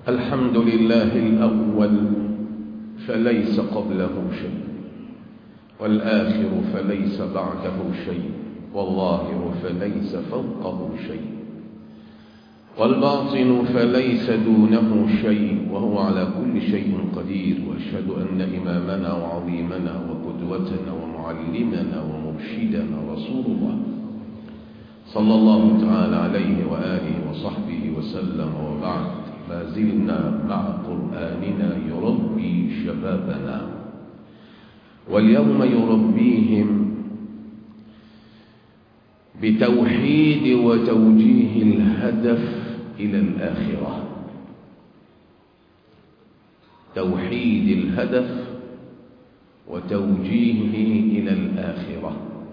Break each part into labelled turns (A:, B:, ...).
A: الحمد لله الأول فليس قبله شيء والآخر فليس بعده شيء والظاهر فليس فوقه شيء والباطن فليس دونه شيء وهو على كل شيء قدير وأشهد أن إمامنا وعظيمنا وقدوتنا ومعلمنا ومرشدنا رسول الله صلى الله تعالى عليه وآله وصحبه وسلم وبعد ما زلنا مع قرآننا يربي شبابنا واليوم يربيهم بتوحيد وتوجيه الهدف إلى الآخرة توحيد الهدف وتوجيهه إلى الآخرة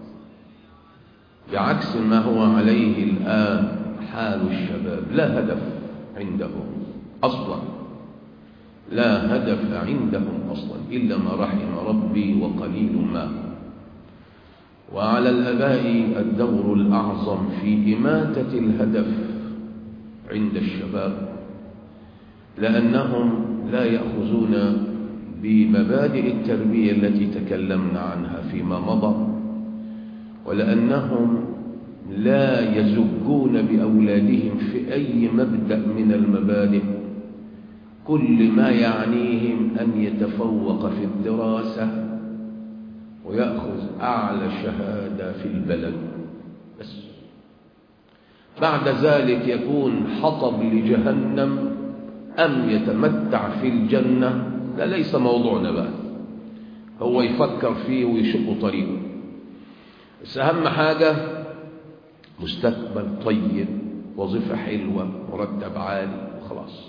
A: بعكس ما هو عليه الآن حال الشباب لا هدف عندهم أصلا لا هدف عندهم أصلا إلا ما رحم ربي وقليل ما وعلى الأباء الدور الأعظم في إماتة الهدف عند الشباب لأنهم لا يأخذون بمبادئ التربية التي تكلمنا عنها فيما مضى ولأنهم لا يزجون بأولادهم في أي مبدأ من المبادئ كل ما يعنيهم أن يتفوق في الدراسة ويأخذ أعلى شهادة في البلد بس بعد ذلك يكون حطب لجهنم أم يتمتع في الجنة لا ليس موضوعنا بقى هو يفكر فيه ويشق طريقه بس أهم حاجة مستقبل طيب وظيفة حلوة مرتب عالي وخلاص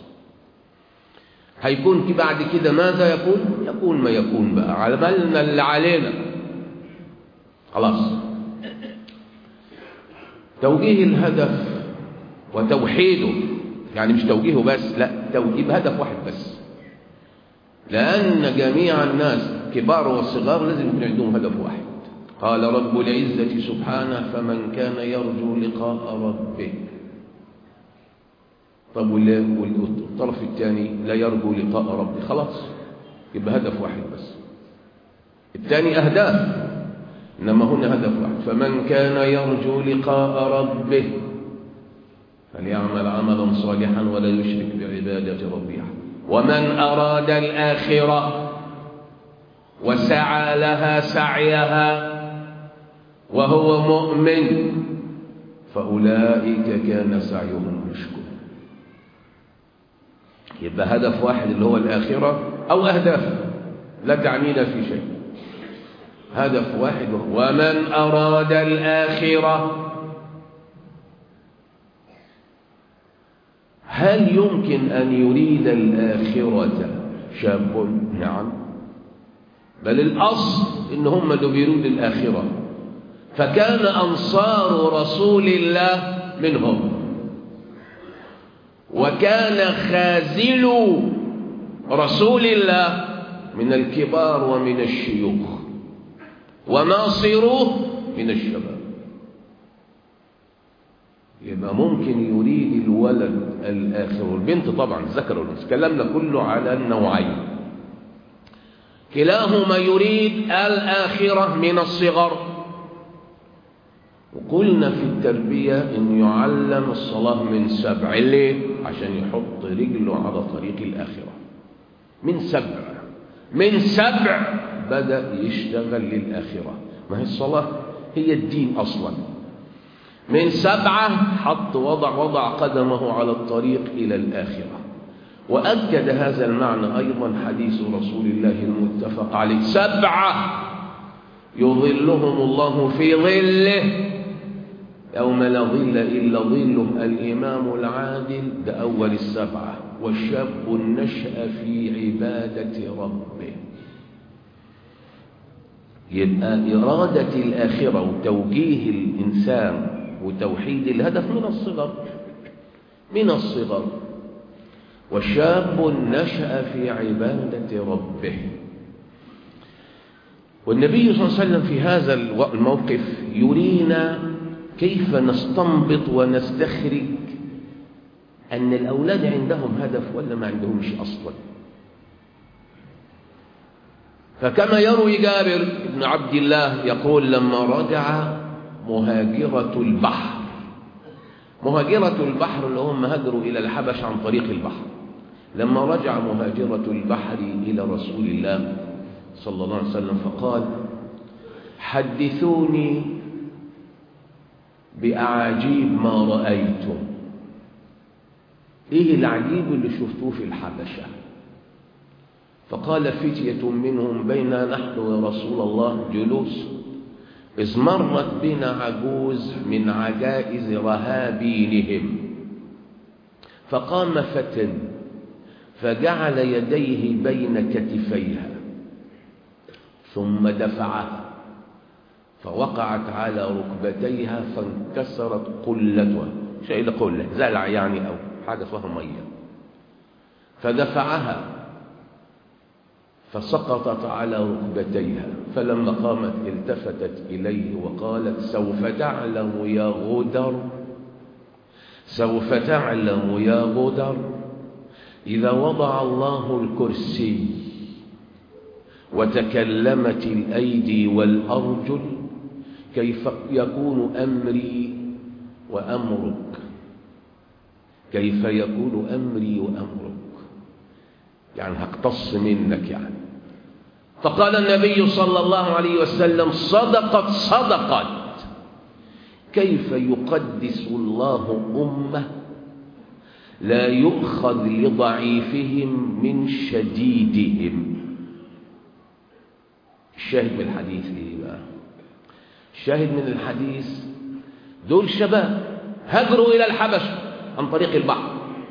A: هيكون بعد كده ماذا يكون يكون ما يكون بقى عملنا اللي علينا خلاص توجيه الهدف وتوحيده يعني مش توجيهه بس لا توجيه هدف واحد بس لأن جميع الناس كبار وصغار لازم يكون عندهم هدف واحد قال رب العزة سبحانه فمن كان يرجو لقاء ربه طب والطرف الثاني لا يرجو لقاء ربه خلاص يبقى هدف واحد بس الثاني أهداف إنما هنا هدف واحد فمن كان يرجو لقاء ربه فليعمل عملا صالحا ولا يشرك بعبادة ربه ومن أراد الآخرة وسعى لها سعيها وهو مؤمن فأولئك كان سعيهم مشكور يبقى هدف واحد اللي هو الآخرة أو أهداف لا تعنينا في شيء هدف واحد ومن أراد الآخرة هل يمكن أن يريد الآخرة شاب نعم بل الأصل إن هم اللي بيريدوا الآخرة فكان أنصار رسول الله منهم وكان خازل رسول الله من الكبار ومن الشيوخ وناصروه من الشباب يبقى ممكن يريد الولد الآخر والبنت طبعا ذكر والأنثى كلامنا كله على النوعين كلاهما يريد الآخرة من الصغر وقلنا في التربية أن يعلم الصلاة من سبع ليه؟ عشان يحط رجله على طريق الآخرة من سبع من سبع بدأ يشتغل للآخرة ما هي الصلاة هي الدين أصلا من سبعة حط وضع وضع قدمه على الطريق إلى الآخرة وأكد هذا المعنى أيضا حديث رسول الله المتفق عليه سبعة يظلهم الله في ظله يوم لا ظل إلا ظله الإمام العادل ده أول السبعة والشاب نشأ في عبادة ربه يبقى إرادة الآخرة وتوجيه الإنسان وتوحيد الهدف من الصغر من الصغر وشاب نشأ في عبادة ربه والنبي صلى الله عليه وسلم في هذا الموقف يرينا كيف نستنبط ونستخرج أن الأولاد عندهم هدف ولا ما عندهمش أصلا فكما يروي جابر بن عبد الله يقول لما رجع مهاجرة البحر مهاجرة البحر اللي هم هاجروا إلى الحبش عن طريق البحر لما رجع مهاجرة البحر إلى رسول الله صلى الله عليه وسلم فقال حدثوني بأعاجيب ما رأيتم إيه العجيب اللي شفتوه في الحبشة فقال فتية منهم بينا نحن يا رسول الله جلوس إذ مرت بنا عجوز من عجائز رهابينهم فقام فتى فجعل يديه بين كتفيها ثم دفعها فوقعت على ركبتيها فانكسرت قلتها شيء لقلة زلع يعني أو حاجة فيها مية فدفعها فسقطت على ركبتيها فلما قامت التفتت إليه وقالت سوف تعلم يا غدر سوف تعلم يا غدر إذا وضع الله الكرسي وتكلمت الأيدي والأرجل كيف يكون أمري وأمرك كيف يكون أمري وأمرك يعني هقتص منك يعني فقال النبي صلى الله عليه وسلم صدقت صدقت كيف يقدس الله أمة لا يؤخذ لضعيفهم من شديدهم الشاهد من الحديث ايه بقى الشاهد من الحديث دول شباب هاجروا إلى الحبش عن طريق البحر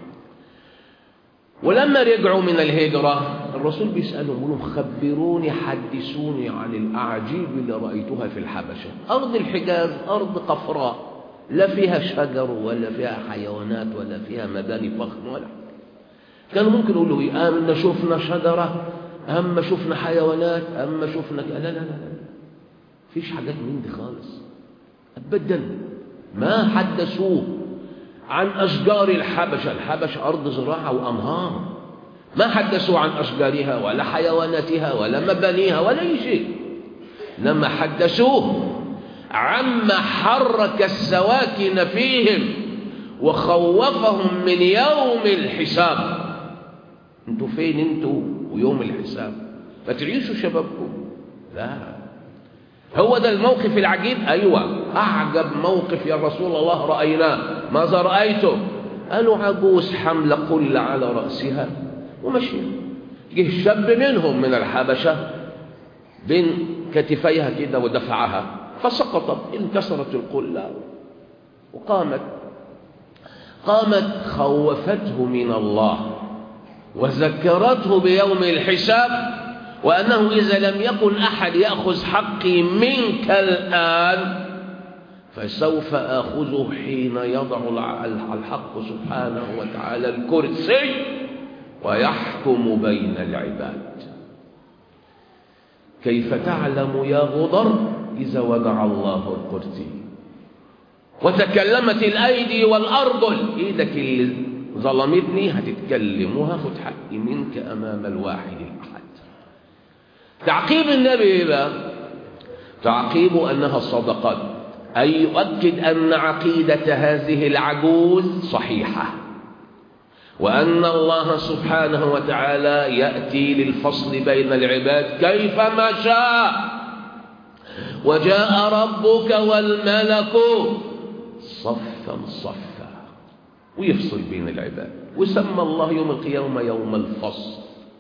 A: ولما رجعوا من الهجرة الرسول بيسألهم يقول لهم خبروني حدثوني عن الأعاجيب اللي رأيتها في الحبشة أرض الحجاز أرض قفراء لا فيها شجر ولا فيها حيوانات ولا فيها مباني فخمة ولا كانوا ممكن يقولوا إيه أما شفنا شجرة أما شفنا حيوانات أما شفنا لا لا لا لا فيش حاجات من دي خالص أبدا ما حدثوه عن أشجار الحبشة الحبشة أرض زراعة وأنهار ما حدثوا عن أشجارها ولا حيواناتها ولا مبانيها ولا أي شيء لما حدثوه عما حرك السواكن فيهم وخوفهم من يوم الحساب انتوا فين انتوا ويوم الحساب فتعيشوا شبابكم لا هو ده الموقف العجيب أيوة أعجب موقف يا رسول الله رأيناه ماذا رأيتم قالوا عجوز حمل قل على رأسها ومشي جه شاب منهم من الحبشة بين كتفيها كده ودفعها فسقطت انكسرت القلة وقامت قامت خوفته من الله وذكرته بيوم الحساب وأنه إذا لم يكن أحد يأخذ حقي منك الآن فسوف آخذه حين يضع الحق سبحانه وتعالى الكرسي ويحكم بين العباد كيف تعلم يا غضر إذا وضع الله الكرسي وتكلمت الأيدي والأرجل إيدك اللي ظلمتني هتتكلم وهاخد حقي منك أمام الواحد الأحد تعقيب النبي بقى تعقيب أنها صدقات أي يؤكد أن عقيدة هذه العجوز صحيحة وأن الله سبحانه وتعالى يأتي للفصل بين العباد كيفما شاء وجاء ربك والملك صفا صفا ويفصل بين العباد وسمى الله يوم القيامة يوم الفصل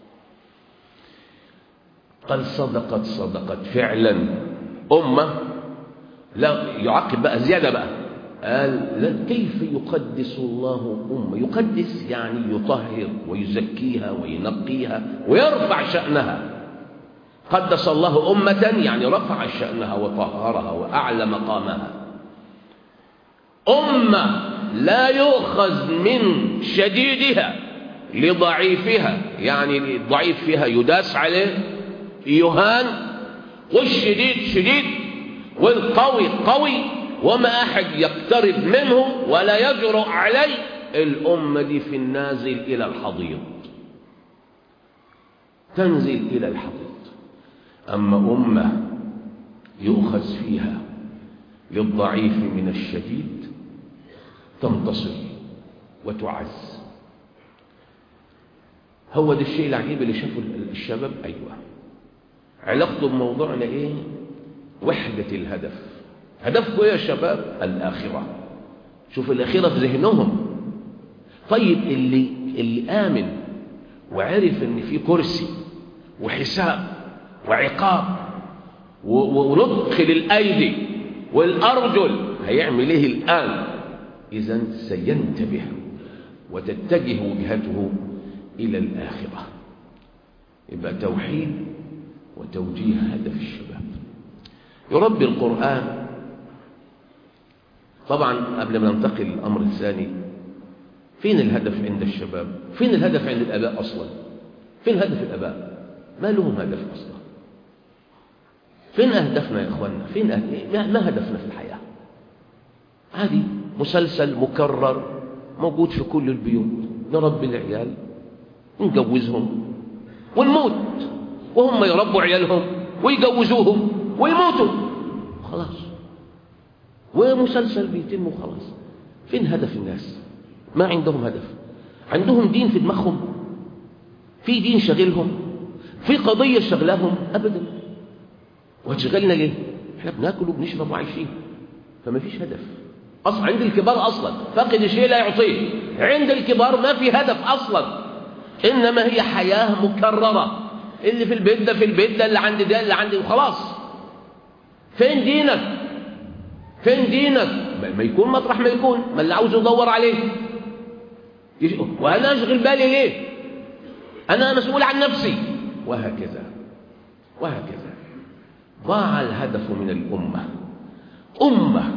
A: قال صدقت صدقت فعلا أمة لا يعقب بقى زيادة بقى قال لا كيف يقدس الله أمة يقدس يعني يطهر ويزكيها وينقيها ويرفع شأنها قدس الله أمة يعني رفع شأنها وطهرها وأعلى مقامها أمة لا يؤخذ من شديدها لضعيفها يعني الضعيف فيها يداس عليه يهان والشديد شديد والقوي قوي وما أحد يقترب منه ولا يجرؤ عليه الأمة دي في النازل إلى الحضيض تنزل إلى الحضيض أما أمة يؤخذ فيها للضعيف من الشديد تنتصر وتعز هو ده الشيء العجيب اللي شافه الشباب أيوة علاقته بموضوعنا إيه وحدة الهدف هدفكم إيه يا شباب الآخرة شوف الآخرة في ذهنهم طيب اللي اللي آمن وعرف إن في كرسي وحساب وعقاب وندخل الأيدي والأرجل هيعمل إيه الآن إذا سينتبه وتتجه وجهته إلى الآخرة يبقى توحيد وتوجيه هدف الشباب يربي القرآن طبعا قبل ما ننتقل للأمر الثاني فين الهدف عند الشباب فين الهدف عند الآباء أصلا فين هدف الآباء ما لهم هدف أصلا فين أهدافنا يا إخواننا فين أهد... ما هدفنا في الحياة عادي مسلسل مكرر موجود في كل البيوت نربي العيال نجوزهم ونموت وهم يربوا عيالهم ويجوزوهم ويموتوا خلاص ومسلسل بيتم وخلاص فين هدف الناس ما عندهم هدف عندهم دين في دماغهم في دين شغلهم في قضية شغلهم أبدا وهتشغلنا ليه احنا بناكل وبنشرب وعايشين فما فيش هدف أصلا عند الكبار أصلا فاقد الشيء لا يعطيه عند الكبار ما في هدف أصلا إنما هي حياة مكررة اللي في البيت ده في البيت ده اللي عند ده اللي عندي وخلاص فين دينك فين دينك ما يكون مطرح ما يكون ما اللي عاوز يدور عليه وأنا أشغل بالي ليه أنا مسؤول عن نفسي وهكذا وهكذا ضاع الهدف من الأمة أمة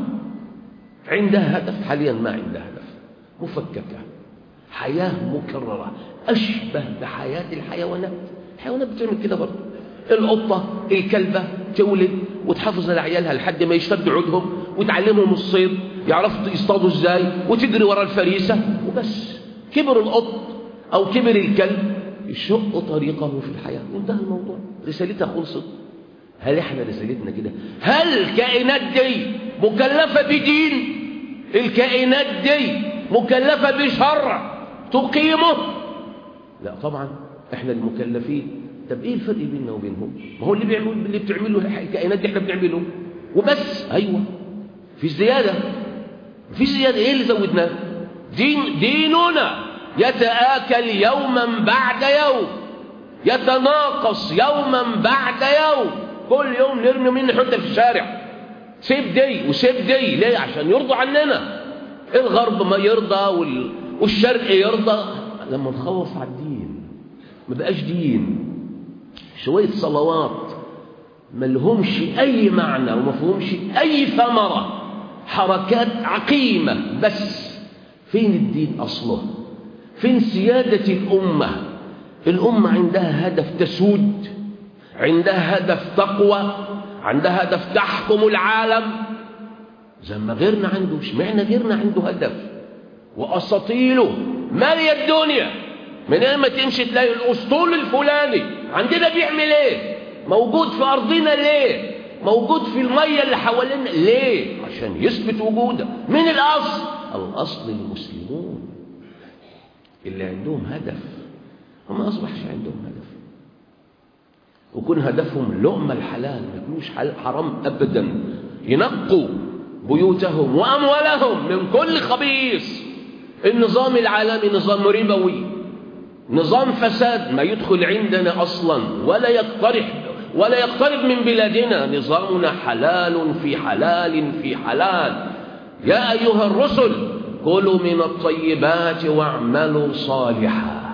A: عندها هدف حاليا ما عندها هدف مفككة حياة مكررة أشبه بحياة الحيوانات الحيوانات بتعمل كده برضه القطة الكلبة تولد وتحافظ على عيالها لحد ما يشتد عودهم وتعلمهم الصيد يعرفوا يصطادوا ازاي وتجري ورا الفريسة وبس كبر القط أو كبر الكلب يشق طريقه في الحياة وانتهى الموضوع رسالتها خلصت هل احنا رسالتنا كده هل الكائنات دي مكلفة بدين الكائنات دي مكلفة بشرع تقيمه لا طبعا احنا المكلفين طب ايه الفرق بيننا وبينهم ما هو اللي بيعمل اللي بتعمله الكائنات دي احنا بنعمله وبس ايوه في زياده في زياده ايه اللي زودناه دين ديننا يتآكل يوما بعد يوم يتناقص يوما بعد يوم كل يوم نرمي منه حته في الشارع سيب دي وسيب دي ليه عشان يرضوا عننا الغرب ما يرضى وال... والشرق يرضى لما نخلص على الدين ما بقاش دين شوية صلوات ما لهمش أي معنى وما فيهمش أي ثمرة حركات عقيمة بس فين الدين أصله فين سيادة الأمة الأمة عندها هدف تسود عندها هدف تقوى عندها هدف تحكم العالم زي ما غيرنا عنده مش معنى غيرنا عنده هدف وأساطيله مالية الدنيا من ايه ما تمشي تلاقي الأسطول الفلاني عندنا بيعمل ايه موجود في أرضنا ليه موجود في المية اللي حوالينا ليه عشان يثبت وجوده من الأصل الأصل المسلمون اللي عندهم هدف هم ما أصبحش عندهم هدف ويكون هدفهم لقمة الحلال ما يكونوش حرام أبدا ينقوا بيوتهم وأموالهم من كل خبيث النظام العالمي نظام ربوي نظام فساد ما يدخل عندنا أصلا ولا يقترح ولا يقترب من بلادنا نظامنا حلال في حلال في حلال يا أيها الرسل كلوا من الطيبات واعملوا صالحا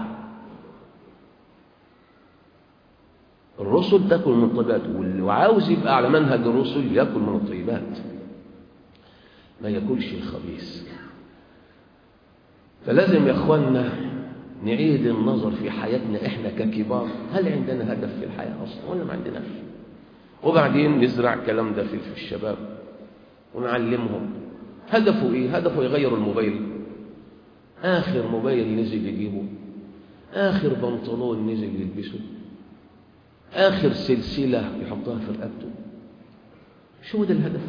A: الرسل تاكل من الطيبات واللي عاوز يبقى على منهج الرسل ياكل من الطيبات ما ياكلش الخبيث فلازم يا اخوانا نعيد النظر في حياتنا احنا ككبار هل عندنا هدف في الحياه اصلا ولا ما عندناش وبعدين نزرع الكلام ده في الشباب ونعلمهم هدفه ايه هدفه يغير الموبايل آخر موبايل نزل يجيبه آخر بنطلون نزل يلبسه آخر سلسلة يحطها في رقبته شو ده الهدف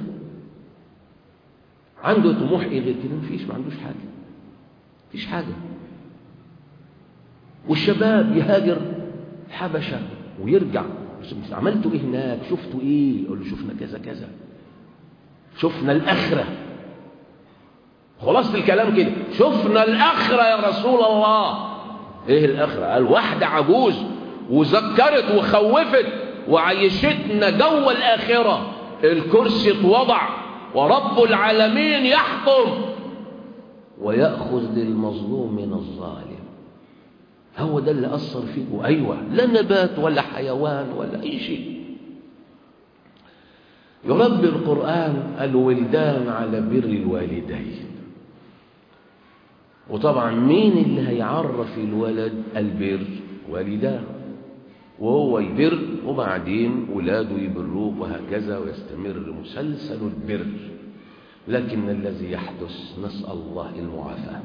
A: عنده طموح ايه غير كده مفيش ما عندوش حاجة مفيش حاجة والشباب يهاجر حبشة ويرجع عملتوا ايه هناك شفتوا ايه يقول له شفنا كذا كذا شفنا الآخرة خلاصة الكلام كده شفنا الآخرة يا رسول الله ايه الآخرة قال واحدة عجوز وذكرت وخوفت وعيشتنا جو الآخرة الكرسي اتوضع ورب العالمين يحكم ويأخذ للمظلوم من الظالم هو ده اللي أثر فيه أيوة لا نبات ولا حيوان ولا أي شيء يربي القرآن الولدان على بر الوالدين وطبعا مين اللي هيعرف الولد البر والداه وهو يبر وبعدين ولاده يبروه وهكذا ويستمر مسلسل البر لكن الذي يحدث نسأل الله المعافاة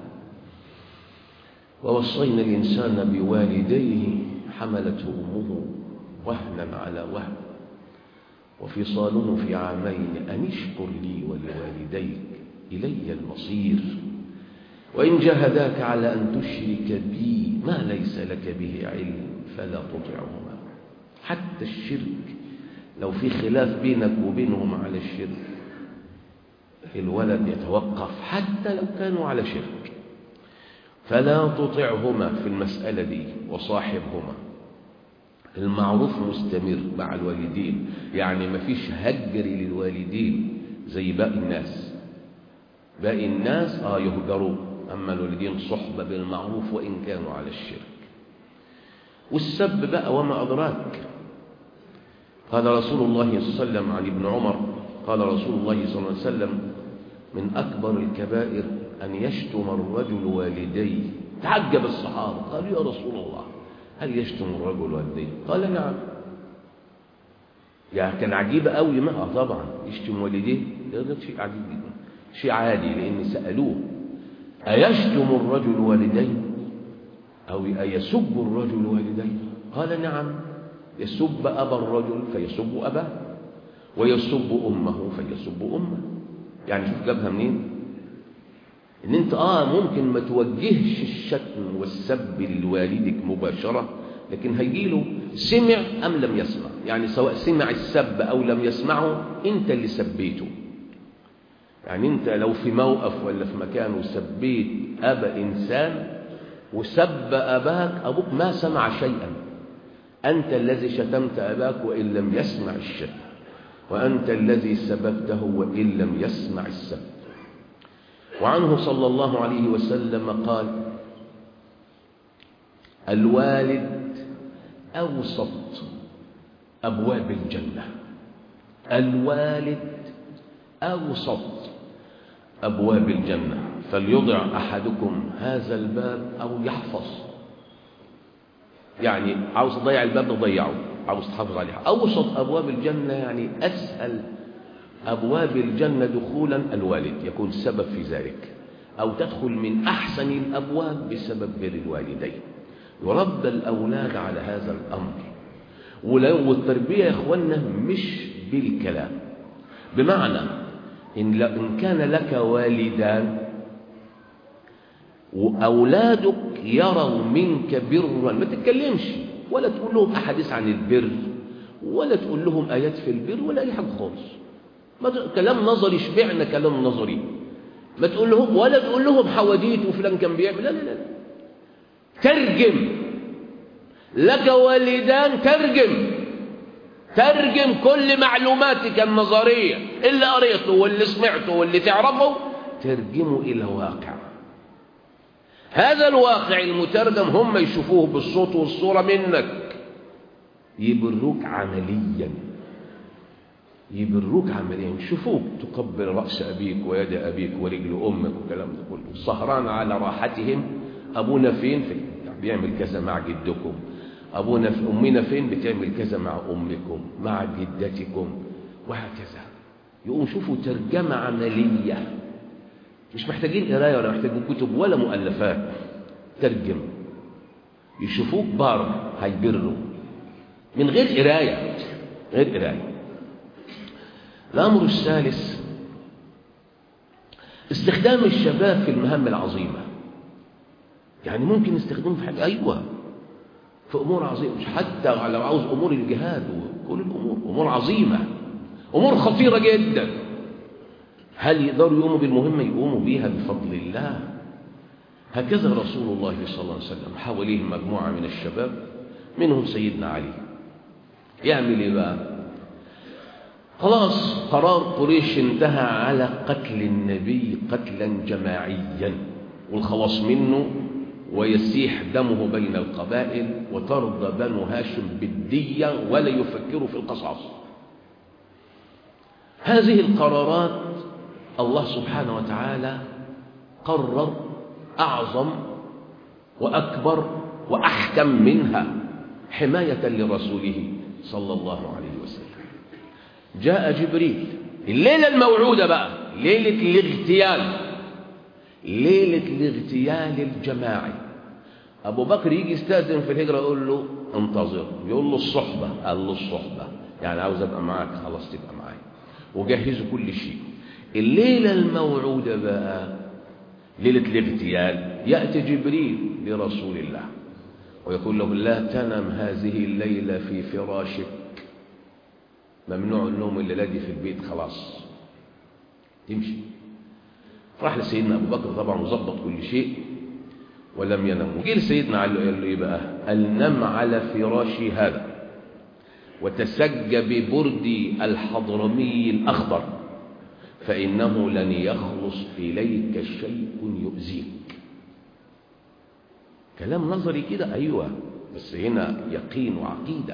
A: ووصينا الإنسان بوالديه حملته أمه وهنا على وهن وفصاله في عامين أن اشكر لي ولوالديك إلي المصير وإن جاهداك على أن تشرك بي ما ليس لك به علم فلا تطعهما حتى الشرك لو في خلاف بينك وبينهم على الشرك الولد يتوقف حتى لو كانوا على شرك فلا تطعهما في المسألة دي وصاحبهما المعروف مستمر مع الوالدين يعني ما فيش هجر للوالدين زي باقي الناس باقي الناس آه يهجروا أما الوالدين صحبة بالمعروف وإن كانوا على الشرك والسب بقى وما أدراك قال رسول الله صلى الله عليه وسلم عن ابن عمر قال رسول الله صلى الله عليه وسلم من أكبر الكبائر أن يشتم الرجل والديه تعجب الصحابة قالوا يا رسول الله هل يشتم الرجل والديه قال نعم يعني كان عجيب قوي ما طبعا يشتم والديه ده شيء عجيب جدا شيء عادي لأن سألوه أيشتم الرجل والديه أو أيسب الرجل والديه قال نعم يسب أبا الرجل فيسب أباه ويسب أمه فيسب أمه يعني شوف جابها منين ان انت اه ممكن ما توجهش الشتم والسب لوالدك مباشرة لكن هيجيله سمع أم لم يسمع يعني سواء سمع السب أو لم يسمعه انت اللي سبيته يعني انت لو في موقف ولا في مكان وسبيت أبا إنسان وسب أباك أبوك ما سمع شيئا أنت الذي شتمت أباك وإن لم يسمع الشتم وأنت الذي سببته وإن لم يسمع السب وعنه صلى الله عليه وسلم قال الوالد أوسط أبواب الجنة الوالد أوسط أبواب الجنة فليضع أحدكم هذا الباب أو يحفظ يعني عاوز تضيع الباب تضيعه عاوز تحافظ عليها أوسط أبواب الجنة يعني أسهل أبواب الجنة دخولا الوالد يكون سبب في ذلك أو تدخل من أحسن الأبواب بسبب بر الوالدين يربى الأولاد على هذا الأمر والتربية يا إخوانا مش بالكلام بمعنى إن, إن كان لك والدان وأولادك يروا منك برا ما تتكلمش ولا تقول لهم أحاديث عن البر ولا تقول لهم آيات في البر ولا أي حاجة خالص ما كلام نظري شبعنا كلام نظري ما تقول لهم ولا تقول لهم حواديت وفلان كان بيعمل لا لا لا ترجم لك والدان ترجم ترجم كل معلوماتك النظرية اللي قريته واللي سمعته واللي تعرفه ترجمه إلى واقع هذا الواقع المترجم هم يشوفوه بالصوت والصورة منك يبروك عمليا يبروك عمليا يشوفوك تقبل رأس أبيك ويد أبيك ورجل أمك والكلام ده كله سهران على راحتهم أبونا فين في بيعمل كذا مع جدكم أبونا في أمنا فين بتعمل كذا مع أمكم مع جدتكم وهكذا يقوم شوفوا ترجمة عملية مش محتاجين قرايه ولا محتاجين كتب ولا مؤلفات ترجم يشوفوك بار هيبروا من غير قرايه غير قرايه الامر الثالث استخدام الشباب في المهام العظيمه يعني ممكن نستخدمه في حاجه ايوه في امور عظيمه مش حتى لو عاوز امور الجهاد وكل الامور امور عظيمه امور خطيره جدا هل يقدروا يقوموا بالمهمه يقوموا بيها بفضل الله هكذا رسول الله صلى الله عليه وسلم حواليه مجموعه من الشباب منهم سيدنا علي يعمل ايه بقى خلاص قرار قريش انتهى على قتل النبي قتلا جماعيا والخلاص منه ويسيح دمه بين القبائل وترضى بنو هاشم بالدية ولا يفكروا في القصاص هذه القرارات الله سبحانه وتعالى قرر أعظم وأكبر وأحكم منها حماية لرسوله صلى الله عليه وسلم جاء جبريل الليلة الموعودة بقى ليلة الاغتيال ليلة الاغتيال الجماعي أبو بكر يجي يستأذن في الهجرة يقول له انتظر يقول له الصحبة قال له الصحبة يعني عاوز أبقى معاك خلاص تبقى معايا وجهزوا كل شيء الليلة الموعودة بقى ليلة الاغتيال يأتي جبريل لرسول الله ويقول له لا تنم هذه الليلة في فراشك ممنوع النوم الليلة دي في البيت خلاص تمشي راح لسيدنا أبو بكر طبعا وظبط كل شيء ولم ينم وجي لسيدنا علي قال له إيه بقى قال نم على فراشي هذا وتسج ببردي الحضرمي الأخضر فإنه لن يخلص إليك شيء يؤذيك كلام نظري كده أيوة بس هنا يقين وعقيدة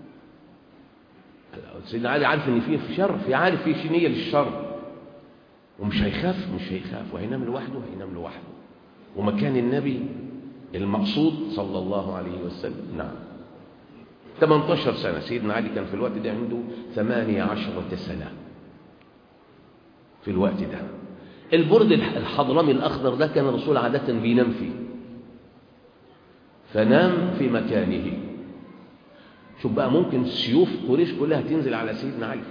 A: سيدنا علي عارف ان في شر في عارف في نيه للشر ومش هيخاف مش هيخاف وهينام لوحده هينام لوحده ومكان النبي المقصود صلى الله عليه وسلم نعم 18 سنة سيدنا علي كان في الوقت ده عنده 18 سنة في الوقت ده البرد الحضرمي الأخضر ده كان الرسول عادة بينام فيه فنام في مكانه شوف بقى ممكن سيوف قريش كلها تنزل على سيدنا علي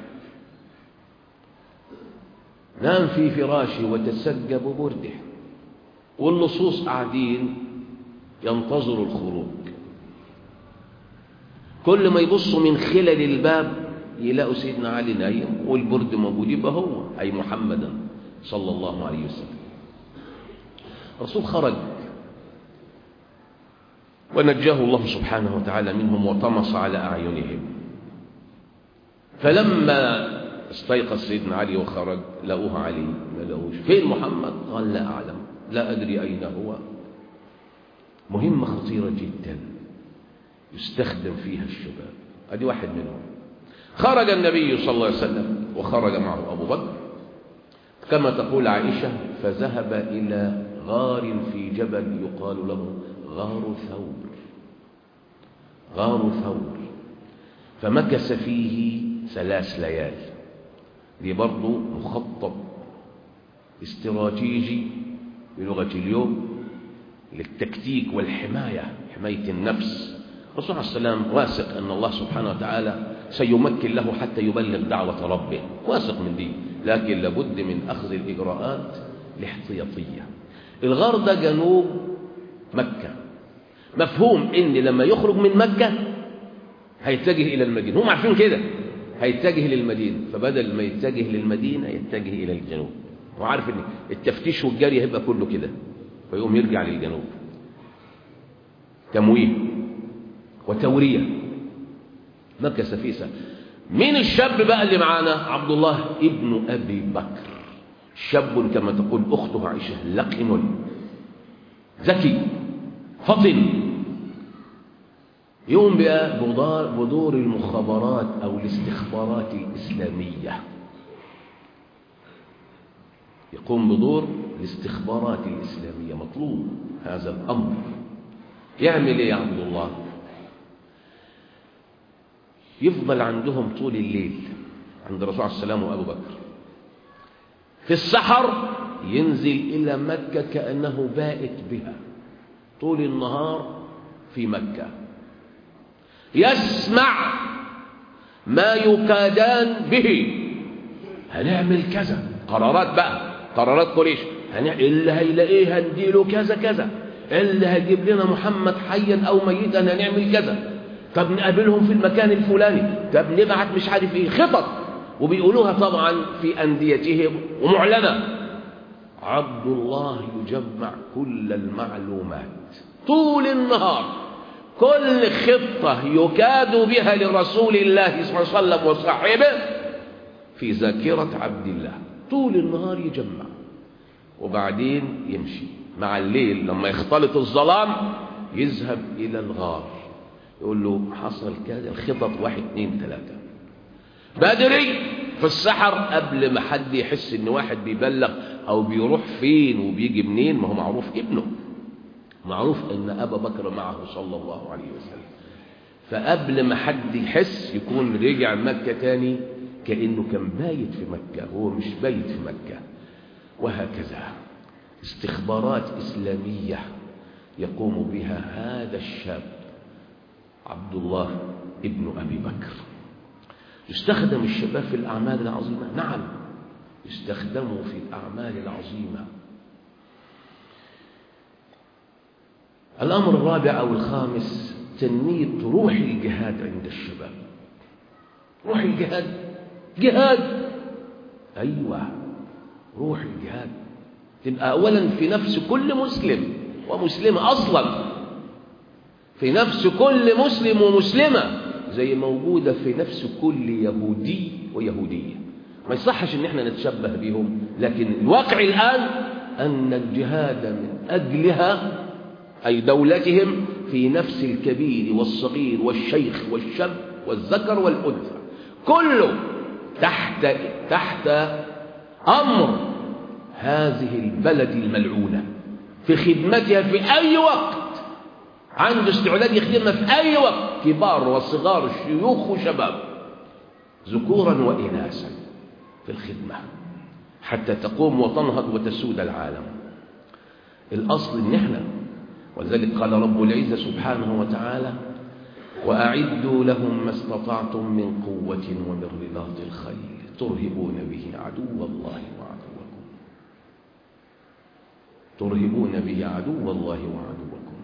A: نام في فراشه وتسجى ببرده واللصوص قاعدين ينتظروا الخروج كل ما يبصوا من خلال الباب يلاقوا سيدنا علي نايم والبرد موجود يبقى هو أي محمدا صلى الله عليه وسلم الرسول خرج ونجاه الله سبحانه وتعالى منهم وطمس على أعينهم فلما استيقظ سيدنا علي وخرج لقوه علي ما لقوش فين محمد قال لا أعلم لا أدري أين هو مهمة خطيرة جدا يستخدم فيها الشباب أدي واحد منهم خرج النبي صلى الله عليه وسلم وخرج معه أبو بكر كما تقول عائشة فذهب إلى غار في جبل يقال له غار ثور غار ثور فمكث فيه ثلاث ليال دي برضه مخطط استراتيجي بلغة اليوم للتكتيك والحماية حماية النفس الرسول عليه السلام واثق أن الله سبحانه وتعالى سيمكن له حتى يبلغ دعوة ربه واثق من دي لكن لابد من أخذ الإجراءات الاحتياطية الغار ده جنوب مكة مفهوم ان لما يخرج من مكة هيتجه الى المدينة هم عارفين كده هيتجه للمدينة فبدل ما يتجه للمدينة يتجه الى الجنوب وعارف ان التفتيش والجري هيبقى كله كده فيقوم يرجع للجنوب تمويه وتورية مكث فيه سنة مين الشاب بقى اللي معانا عبد الله ابن ابي بكر شاب كما تقول اخته عائشه لقن ذكي فطن يقوم بدور المخابرات أو الاستخبارات الإسلامية يقوم بدور الاستخبارات الإسلامية مطلوب هذا الأمر يعمل إيه يا عبد الله يفضل عندهم طول الليل عند الرسول عليه السلام وأبو بكر في السحر ينزل إلى مكة كأنه بائت بها طول النهار في مكة يسمع ما يكادان به هنعمل كذا قرارات بقى قرارات قريش اللي هيلاقيه هنديله كذا كذا اللي هيجيب لنا محمد حيا او ميتا هنعمل كذا طب نقابلهم في المكان الفلاني طب نبعت مش عارف ايه خطط وبيقولوها طبعا في انديتهم ومعلنه عبد الله يجمع كل المعلومات طول النهار كل خطة يكاد بها لرسول الله صلى الله عليه وسلم وصاحبه في ذاكرة عبد الله طول النهار يجمع وبعدين يمشي مع الليل لما يختلط الظلام يذهب إلى الغار يقول له حصل كذا الخطط واحد اثنين ثلاثة بدري في السحر قبل ما حد يحس ان واحد بيبلغ او بيروح فين وبيجي منين ما هو معروف ابنه معروف ان ابا بكر معه صلى الله عليه وسلم فقبل ما حد يحس يكون رجع مكة تاني كأنه كان بايت في مكة هو مش بايت في مكة وهكذا استخبارات إسلامية يقوم بها هذا الشاب عبد الله ابن أبي بكر يستخدم الشباب في الأعمال العظيمة نعم يستخدموا في الأعمال العظيمة الأمر الرابع أو الخامس تنمية روح الجهاد عند الشباب روح الجهاد جهاد أيوة روح الجهاد تبقى أولا في نفس كل مسلم ومسلمة أصلا في نفس كل مسلم ومسلمة زي موجودة في نفس كل يهودي ويهودية ما يصحش ان احنا نتشبه بهم لكن الواقع الآن أن الجهاد من أجلها أي دولتهم في نفس الكبير والصغير والشيخ والشاب والذكر والأنثى كله تحت تحت أمر هذه البلد الملعونة في خدمتها في أي وقت عنده استعداد يخدمها في أي وقت كبار وصغار شيوخ وشباب ذكورا وإناثا في الخدمة حتى تقوم وتنهض وتسود العالم الأصل إن احنا ولذلك قال رب العزة سبحانه وتعالى وأعدوا لهم ما استطعتم من قوة ومن رباط الخيل ترهبون به عدو الله وعدوكم ترهبون به عدو الله وعدوكم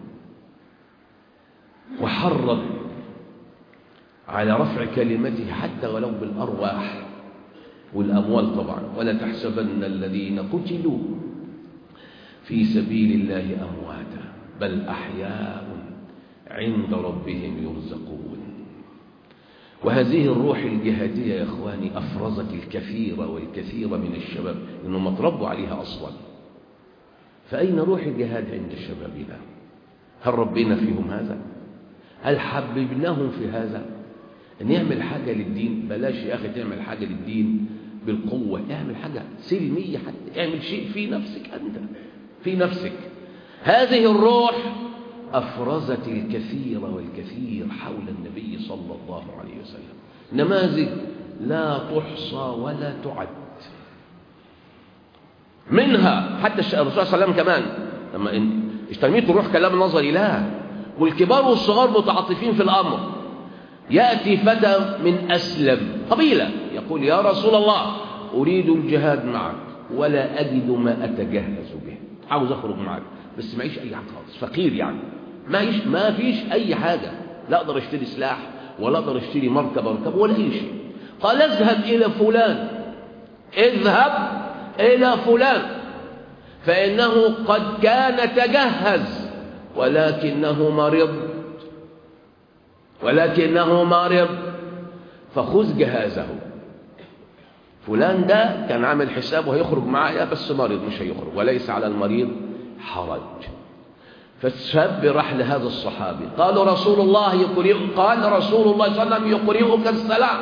A: وحرض على رفع كلمته حتى ولو بالأرواح والأموال طبعا ولا تحسبن الذين قتلوا في سبيل الله أمواتا بل أحياء عند ربهم يرزقون وهذه الروح الجهادية يا إخواني أفرزت الكثير والكثير من الشباب لأنهم اتربوا عليها أصلا فأين روح الجهاد عند شبابنا هل ربنا فيهم هذا هل حببناهم في هذا أن يعمل حاجة للدين بلاش يا أخي تعمل حاجة للدين بالقوة اعمل حاجة سلمية حتى اعمل شيء في نفسك أنت في نفسك هذه الروح أفرزت الكثير والكثير حول النبي صلى الله عليه وسلم نماذج لا تحصى ولا تعد منها حتى الرسول صلى الله عليه وسلم كمان لما اشتميت الروح كلام نظري لا والكبار والصغار متعاطفين في الأمر يأتي فتى من أسلم قبيلة يقول يا رسول الله أريد الجهاد معك ولا أجد ما أتجهز به عاوز أخرج معك بس معيش أي حاجة خالص فقير يعني معيش ما فيش أي حاجة لا أقدر أشتري سلاح ولا أقدر أشتري مركب أركب ولا أي شيء قال اذهب إلى فلان اذهب إلى فلان فإنه قد كان تجهز ولكنه مرض ولكنه مرض فخذ جهازه فلان ده كان عامل حسابه هيخرج معايا بس مريض مش هيخرج وليس على المريض حرج فالشاب راح لهذا الصحابي قال رسول الله يقرئ قال رسول الله صلى الله عليه وسلم يقرئك السلام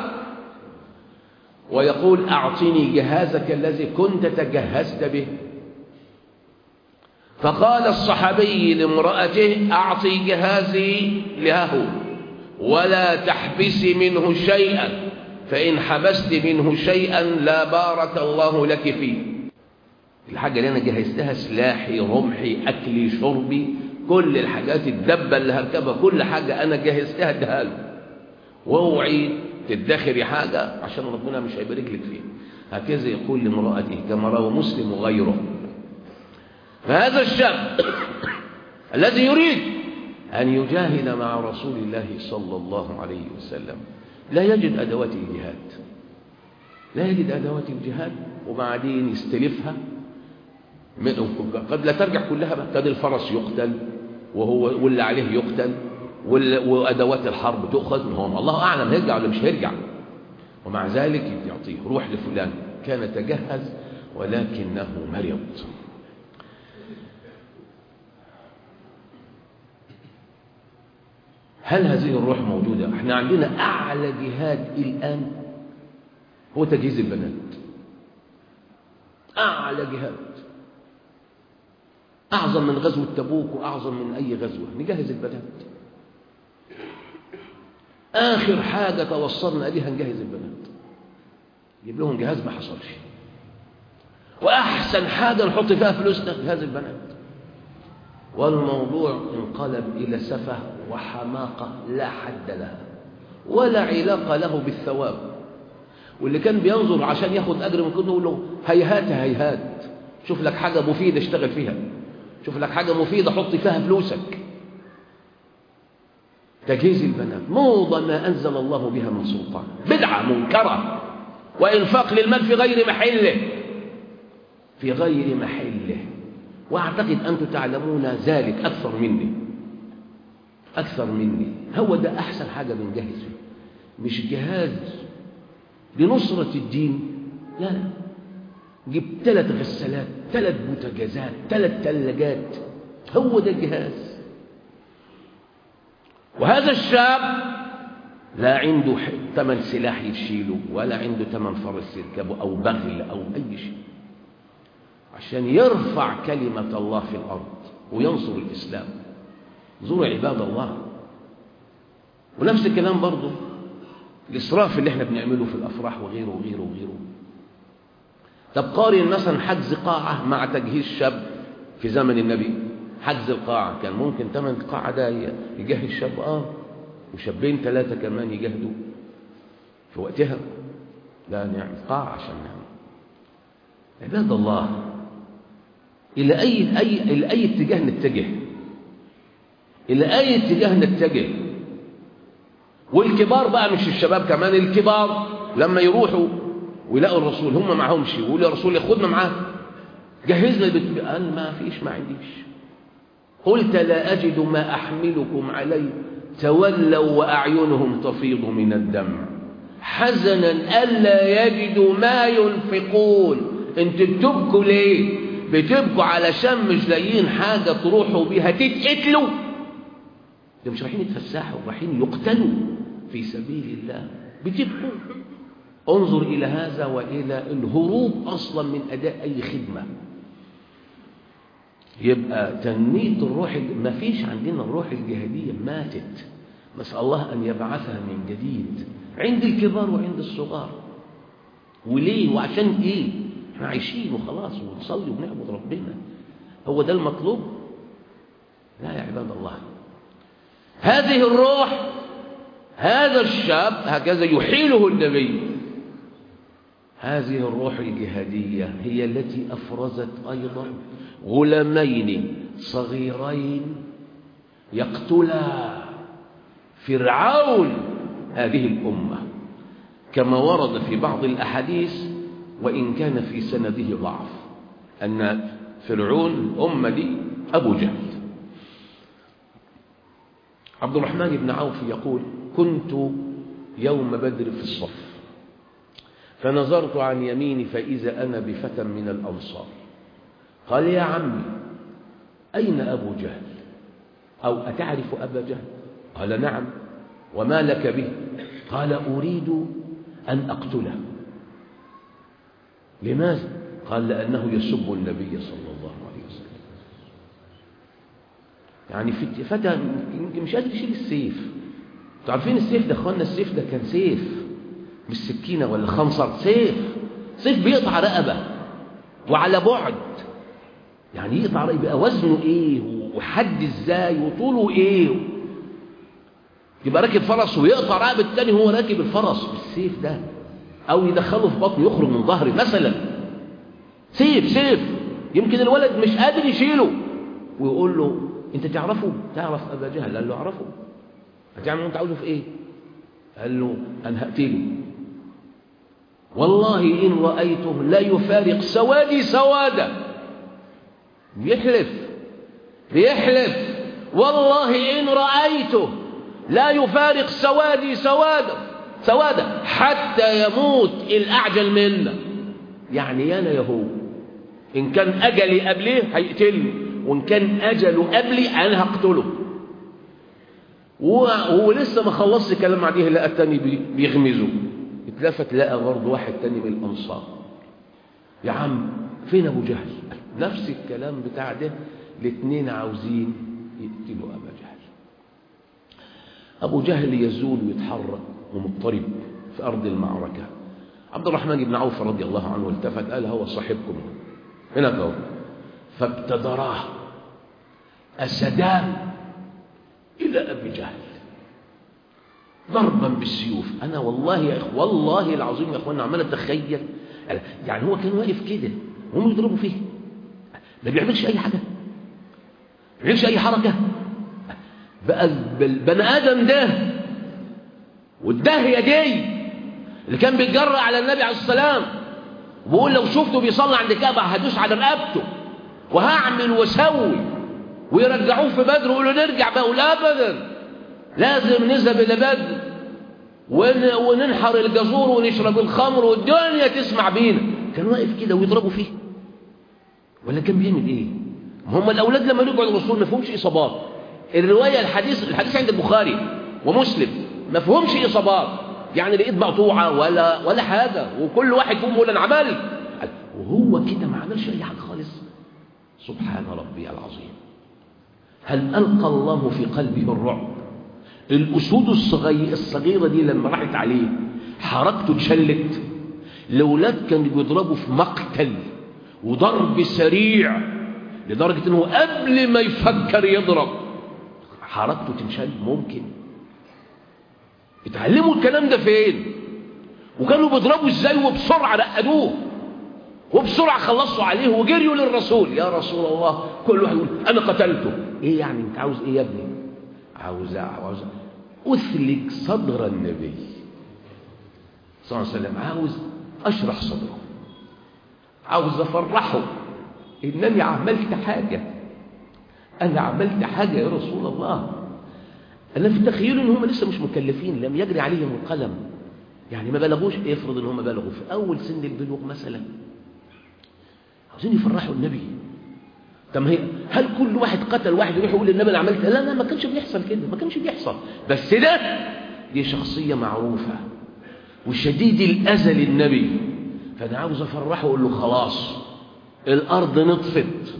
A: ويقول أعطني جهازك الذي كنت تجهزت به فقال الصحابي لامرأته أعطي جهازي له ولا تحبسي منه شيئا فإن حبست منه شيئا لا بارك الله لك فيه الحاجة اللي أنا جهزتها سلاحي رمحي أكلي شربي كل الحاجات الدبة اللي هركبها كل حاجة أنا جهزتها اديها له واوعي تدخري حاجة عشان ربنا مش هيبارك لك فيها هكذا يقول لامرأته كما روى مسلم وغيره فهذا الشاب الذي يريد أن يجاهد مع رسول الله صلى الله عليه وسلم لا يجد أدوات الجهاد لا يجد أدوات الجهاد وبعدين يستلفها قد لا ترجع كلها قد الفرس يقتل وهو واللي عليه يقتل وأدوات الحرب تؤخذ هو الله أعلم هيرجع ولا مش هيرجع ومع ذلك يعطيه روح لفلان كان تجهز ولكنه مرض هل هذه الروح موجودة احنا عندنا أعلى جهاد الآن هو تجهيز البنات أعلى جهاد أعظم من غزوة تبوك وأعظم من أي غزوة نجهز البنات آخر حاجة توصلنا ليها نجهز البنات نجيب لهم جهاز ما حصلش وأحسن حاجة نحط فيها فلوسنا جهاز البنات والموضوع انقلب إلى سفه وحماقة لا حد لها ولا علاقة له بالثواب واللي كان بينظر عشان ياخد أجر من كده يقول له هيهات هيهات شوف لك حاجة مفيدة اشتغل فيها شوف لك حاجة مفيدة حط فيها فلوسك تجهيز البنات موضة ما أنزل الله بها من سلطان بدعة منكرة وإنفاق للمال في غير محله في غير محله وأعتقد أنتم تعلمون ذلك أكثر مني أكثر مني هو ده أحسن حاجة بنجهز فيه مش جهاز لنصرة الدين لا لا جيب ثلاث غسالات ثلاث بوتجازات ثلاث ثلاجات هو ده الجهاز وهذا الشاب لا عنده ثمن سلاح يشيله ولا عنده ثمن فرس يركبه أو بغل أو أي شيء عشان يرفع كلمة الله في الأرض وينصر الإسلام زوروا عباد الله ونفس الكلام برضه الإسراف اللي احنا بنعمله في الأفراح وغيره وغيره وغيره طب قارن مثلا حجز قاعة مع تجهيز شاب في زمن النبي حجز القاعة كان ممكن ثمن القاعة ده يجهز شاب اه وشابين ثلاثة كمان يجهدوا في وقتها لا نعمل قاعة عشان نعمل عباد الله إلى أي, أي, إلى أي اتجاه نتجه إلى أي اتجاه نتجه والكبار بقى مش الشباب كمان الكبار لما يروحوا ويلاقوا الرسول هم معهمش ويقول يا رسول خدنا معاه جهزنا البيت قال ما فيش ما عنديش قلت لا أجد ما أحملكم عليه تولوا وأعينهم تفيض من الدمع حزنا ألا يجدوا ما ينفقون انتوا بتبكوا ليه بتبكوا علشان مش لاقيين حاجة تروحوا بيها تتقتلوا ده مش رايحين يتفسحوا رايحين يقتلوا في سبيل الله بتبكوا انظر إلى هذا وإلى الهروب أصلا من أداء أي خدمة يبقى تنمية الروح ما فيش عندنا الروح الجهادية ماتت نسأل الله أن يبعثها من جديد عند الكبار وعند الصغار وليه وعشان إيه احنا عايشين وخلاص ونصلي ونعبد ربنا هو ده المطلوب لا يا عباد الله هذه الروح هذا الشاب هكذا يحيله النبي هذه الروح الجهادية هي التي أفرزت أيضا غلامين صغيرين يقتلا فرعون هذه الأمة كما ورد في بعض الأحاديث وإن كان في سنده ضعف أن فرعون الأمة دي أبو جهل عبد الرحمن بن عوف يقول كنت يوم بدر في الصف فنظرت عن يميني فإذا أنا بفتى من الأنصار قال يا عمي أين أبو جهل أو أتعرف أبا جهل قال نعم وما لك به قال أريد أن أقتله لماذا قال لأنه يسب النبي صلى الله عليه وسلم يعني فتى يمكن مش قادر يشيل السيف تعرفين السيف ده اخوانا السيف ده كان سيف مش سكينة ولا خنصر سيف سيف بيقطع رقبة وعلى بعد يعني يقطع يبقى وزنه ايه وحد ازاي وطوله ايه يبقى راكب فرس ويقطع رقبه التاني هو راكب الفرس بالسيف ده او يدخله في بطنه يخرج من ظهره مثلا سيف سيف يمكن الولد مش قادر يشيله ويقول له انت تعرفه تعرف ابا جهل قال له اعرفه هتعمل انت عاوزه في ايه قال له انا هقتله والله ان رايته لا يفارق سوادي سوادا بيحلف بيحلف والله ان رايته لا يفارق سوادي سوادا سوادا حتى يموت الاعجل منا يعني يانا يا هو ان كان اجلي قبليه هيقتلني وان كان اجله قبلي انا هقتله وهو لسه ما خلصش كلام عليه لقى التاني بيغمزه اتلفت لقى برضه واحد تاني من الانصار يا عم فين ابو جهل نفس الكلام بتاع ده الاثنين عاوزين يقتلوا ابا جهل ابو جهل يزول ويتحرك ومضطرب في ارض المعركه عبد الرحمن بن عوف رضي الله عنه التفت قال هو صاحبكم هناك اهو فابتدراه اسدان الى ابي جهل ضربا بالسيوف انا والله يا اخ والله العظيم يا اخوانا عمال اتخيل يعني هو كان واقف كده وهم يضربوا فيه ما بيعملش اي حاجه ما بيعملش اي حركه بقى البني ادم ده والدهيه دي اللي كان بيتجرأ على النبي عليه السلام وبيقول لو شفته بيصلي عند الكعبه هدوس على رقبته وهعمل واسوي ويرجعوه في بدر ويقولوا نرجع بقى ولا ابدا لازم نذهب الى بدر ون... وننحر الجزور ونشرب الخمر والدنيا تسمع بينا كان واقف كده ويضربوا فيه ولا كان بيعمل ايه هم الاولاد لما رجعوا للرسول ما فيهمش اصابات الروايه الحديث الحديث عند البخاري ومسلم ما فيهمش اصابات يعني لقيت مقطوعه ولا ولا حاجه وكل واحد فيهم يقول انا عملت وهو كده ما عملش اي حاجه خالص سبحان ربي العظيم هل القى الله في قلبه الرعب الاسود الصغيره الصغيره دي لما راحت عليه حركته اتشلت الاولاد كانوا بيضربوا في مقتل وضرب سريع لدرجه انه قبل ما يفكر يضرب حركته تنشل ممكن اتعلموا الكلام ده فين وكانوا بيضربوا ازاي وبسرعه رقدوه وبسرعه خلصوا عليه وجريوا للرسول يا رسول الله كل واحد يقول انا قتلته ايه يعني انت عاوز ايه يا ابني عاوز عاوز اثلج صدر النبي صلى الله عليه وسلم عاوز اشرح صدره عاوز افرحه انني عملت حاجه انا عملت حاجه يا رسول الله انا في تخيل ان هم لسه مش مكلفين لم يجري عليهم القلم يعني ما بلغوش افرض ان هم بلغوا في اول سن البلوغ مثلا عاوزين يفرحوا النبي طب هي هل كل واحد قتل واحد يروح يقول للنبي انا عملت لا لا ما كانش بيحصل كده ما كانش بيحصل بس ده دي شخصيه معروفه وشديد الاذى للنبي فانا عاوز افرحه واقول له خلاص الارض نطفت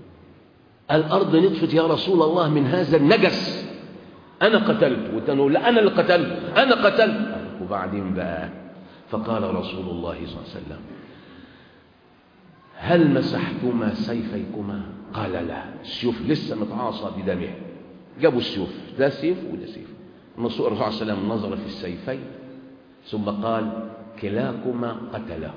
A: الارض نطفت يا رسول الله من هذا النجس انا قتلت وتنقول لا انا اللي قتلت انا قتلت وبعدين بقى فقال رسول الله صلى الله عليه وسلم هل مسحتما سيفيكما قال لا السيوف لسه متعاصى بدمه جابوا السيوف ده سيف وده سيف الرسول صلى الله عليه وسلم نظر في السيفين ثم قال كلاكما قتله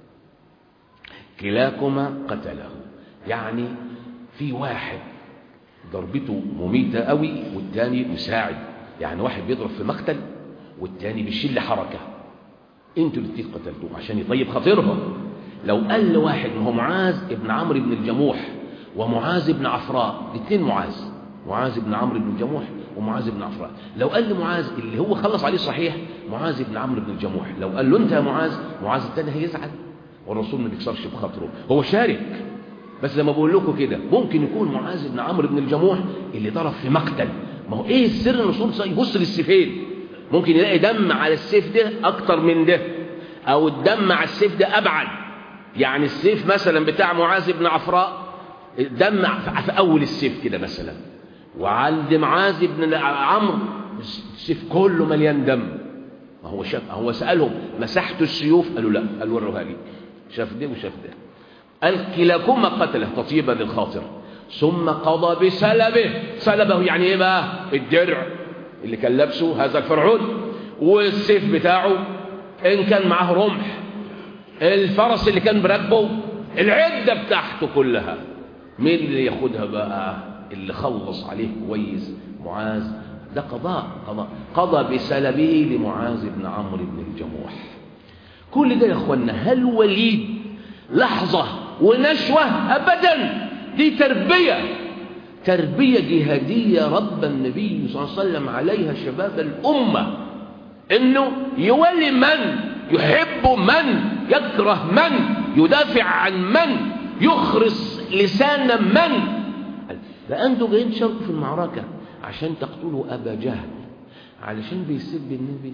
A: كلاكما قتله يعني في واحد ضربته مميتة قوي والتاني مساعد يعني واحد بيضرب في مقتل والتاني بيشيل حركة انتوا الاثنين قتلتوه عشان يطيب خاطرهم لو قال لواحد هو معاذ ابن عمرو بن الجموح ومعاذ بن عفراء الاثنين معاذ معاذ بن عمرو بن الجموح ومعاذ بن عفراء لو قال لمعاذ اللي هو خلص عليه صحيح معاذ بن عمرو بن الجموح لو قال له انت يا معاذ معاذ الثاني هيزعل والرسول ما بيكسرش بخاطره هو شارك بس لما بقول لكم كده ممكن يكون معاذ بن عمرو بن الجموح اللي ضرب في مقتل ما هو ايه السر الرسول يبص للسيفين ممكن يلاقي دم على السيف ده اكتر من ده او الدم على السيف ده ابعد يعني السيف مثلا بتاع معاذ بن عفراء دم في اول السيف كده مثلا وعند معاذ بن عمرو السيف كله مليان دم ما هو شاف هو سالهم مسحتوا السيوف قالوا لا قالوا وروها لي شاف ده وشاف ده قال كلاكما قتله تطيبا للخاطر ثم قضى بسلبه سلبه يعني ايه بقى الدرع اللي كان لابسه هذا الفرعون والسيف بتاعه ان كان معاه رمح الفرس اللي كان براكبه العده بتاعته كلها مين اللي ياخدها بقى اللي خلص عليه كويس معاذ ده قضاء قضاء قضى بسلبه لمعاذ بن عمرو بن الجموح كل ده يا اخوانا هل وليد لحظة ونشوة أبدا دي تربية تربية جهادية رب النبي صلى الله عليه وسلم عليها شباب الأمة إنه يولي من يحب من يكره من يدافع عن من يخرس لسان من فأنتوا جايين تشاركوا في المعركة عشان تقتلوا أبا جهل علشان بيسب النبي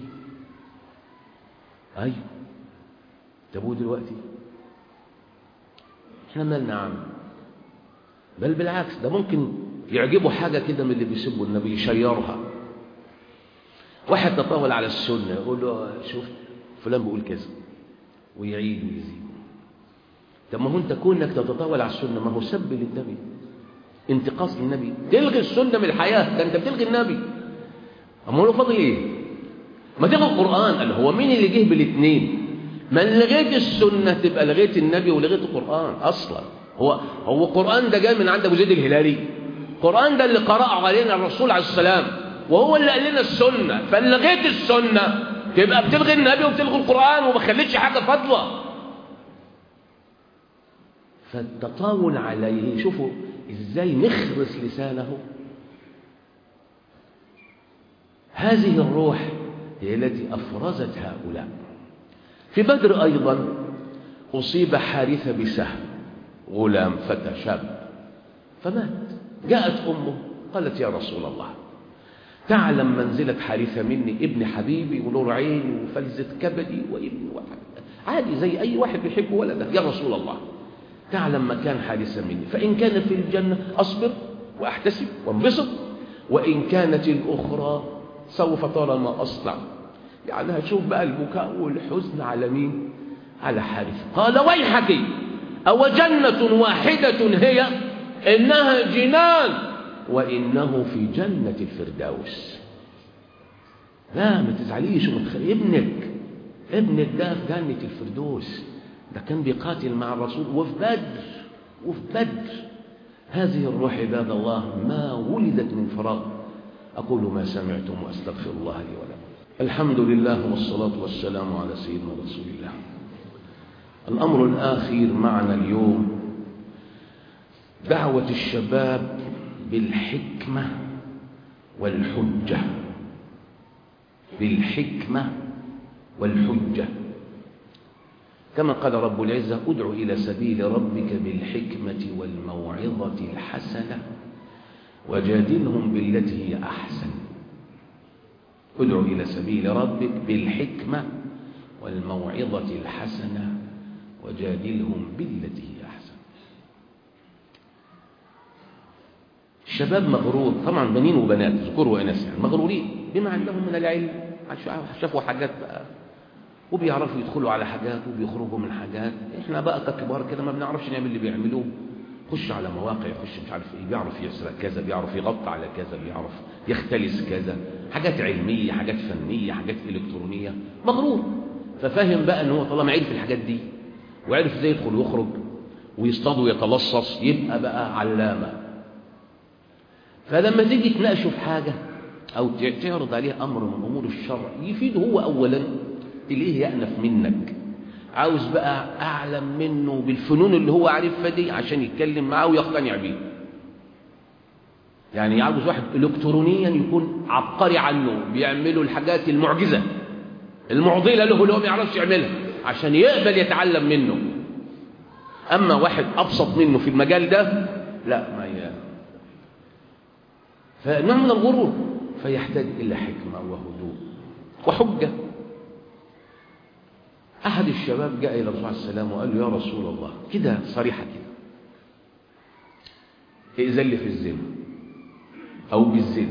A: أيوه تبوه دلوقتي احنا مالنا عم بل بالعكس ده ممكن يعجبه حاجة كده من اللي بيسبوا النبي يشيرها واحد تطاول على السنة يقول له شوف فلان بيقول كذا ويعيد ويزيد طب ما هو انت كونك تتطاول على السنة ما هو سب للنبي انتقاص للنبي تلغي السنة من الحياة ده انت بتلغي النبي اما هو فاضل ايه ما تلغي القرآن قال هو مين اللي جه بالاثنين ما لغيت السنة تبقى لغيت النبي ولغيت القرآن أصلا هو هو القرآن ده جاي من عند أبو زيد الهلالي القرآن ده اللي قرأه علينا الرسول عليه السلام وهو اللي قال لنا السنة فلغيت السنة تبقى بتلغي النبي وبتلغي القرآن وما خليتش حاجة فاضلة فالتطاول عليه شوفوا ازاي نخرس لسانه هذه الروح هي التي أفرزت هؤلاء في بدر أيضا أصيب حارثة بسهم غلام فتى شاب فمات جاءت أمه قالت يا رسول الله تعلم منزلة حارثة مني ابن حبيبي ونور عيني وفلزة كبدي وابن واحد عادي زي أي واحد بيحب ولده يا رسول الله تعلم مكان حارثة مني فإن كان في الجنة أصبر وأحتسب وانبسط وإن كانت الأخرى سوف ترى ما أصنع يعني هتشوف بقى البكاء والحزن على مين على حارث قال ويحك أو جنة واحدة هي إنها جنان وإنه في جنة الفردوس لا ما تزعليش ومتخلي ابنك ابنك ده في جنة الفردوس ده كان بيقاتل مع الرسول وفي بدر وفي بدر هذه الروح عباد الله ما ولدت من فراغ أقول ما سمعتم وأستغفر الله لي ولكم الحمد لله والصلاة والسلام على سيدنا رسول الله الأمر الآخر معنا اليوم دعوة الشباب بالحكمة والحجة بالحكمة والحجة كما قال رب العزة ادع إلى سبيل ربك بالحكمة والموعظة الحسنة وجادلهم بالتي هي أحسن ادع إلى سبيل ربك بالحكمة والموعظة الحسنة وجادلهم بالتي هي أحسن الشباب مغرور طبعا بنين وبنات ذكور وإناث يعني مغرورين بما عندهم من العلم شافوا حاجات بقى وبيعرفوا يدخلوا على حاجات وبيخرجوا من حاجات احنا بقى ككبار كده ما بنعرفش نعمل اللي بيعملوه خش على مواقع يخش مش عارف ايه بيعرف يسرق كذا بيعرف يغطي على كذا بيعرف يختلس كذا حاجات علميه حاجات فنيه حاجات الكترونيه مغرور ففاهم بقى ان هو طالما عرف الحاجات دي وعرف ازاي يدخل ويخرج ويصطاد ويتلصص يبقى بقى علامه فلما تيجي تناقشه في حاجه او تعرض عليه امر من امور الشرع يفيده هو اولا اليه يأنف منك عاوز بقى أعلم منه بالفنون اللي هو عارفها دي عشان يتكلم معاه ويقتنع بيه يعني عاوز واحد إلكترونيا يكون عبقري عنه بيعملوا الحاجات المعجزة المعضلة له اللي هو ما يعرفش يعملها عشان يقبل يتعلم منه أما واحد أبسط منه في المجال ده لا ما ي... فنوع من الغرور فيحتاج إلى حكمة وهدوء وحجة أحد الشباب جاء إلى الرسول عليه السلام وقال له يا رسول الله كده صريحة كده ائذن لي في الزنا أو بالزنا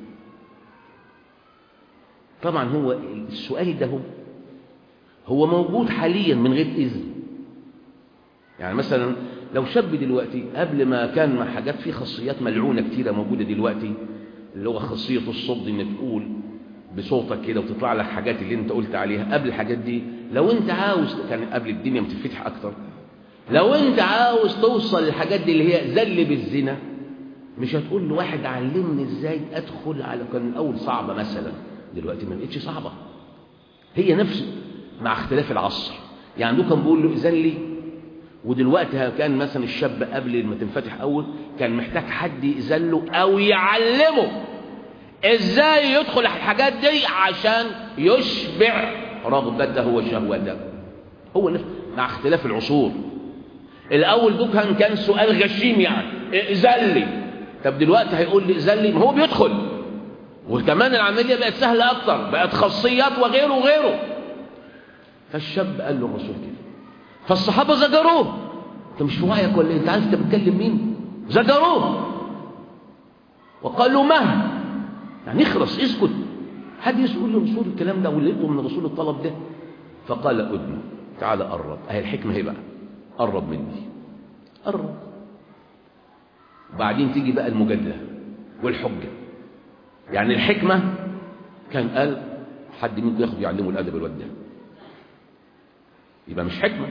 A: طبعا هو السؤال ده هو, هو موجود حاليا من غير إذن يعني مثلا لو شاب دلوقتي قبل ما كان مع حاجات فيه خاصيات ملعونة كتيرة موجودة دلوقتي اللي هو خاصية الصد انك تقول بصوتك كده وتطلع لك حاجات اللي انت قلت عليها قبل الحاجات دي لو انت عاوز كان قبل الدنيا متفتح اكتر لو انت عاوز توصل للحاجات دي اللي هي زل بالزنا مش هتقول لواحد علمني ازاي ادخل على كان الاول صعبة مثلا دلوقتي ما بقتش صعبة هي نفس مع اختلاف العصر يعني دول كان بيقول له اذن لي ودلوقتي كان مثلا الشاب قبل ما تنفتح اول كان محتاج حد يأذن له او يعلمه ازاي يدخل الحاجات دي عشان يشبع رغبته وشهوته هو نفس مع اختلاف العصور الاول ده كان كان سؤال غشيم يعني ائذن لي طب دلوقتي هيقول لي ائذن لي ما هو بيدخل وكمان العمليه بقت سهله اكتر بقت خاصيات وغيره وغيره فالشاب قال له الرسول كده فالصحابه زجروه انت مش في وعيك ولا انت عارف انت بتكلم مين زجروه وقالوا مه يعني اخرس اسكت حد يقول للرسول الكلام ده ولقيته من الرسول الطلب ده فقال ادنو تعالى قرب اهي الحكمه هي بقى قرب مني قرب وبعدين تيجي بقى المجادله والحجه يعني الحكمه كان قال حد منكم ياخد يعلمه الادب الواد ده يبقى مش حكمه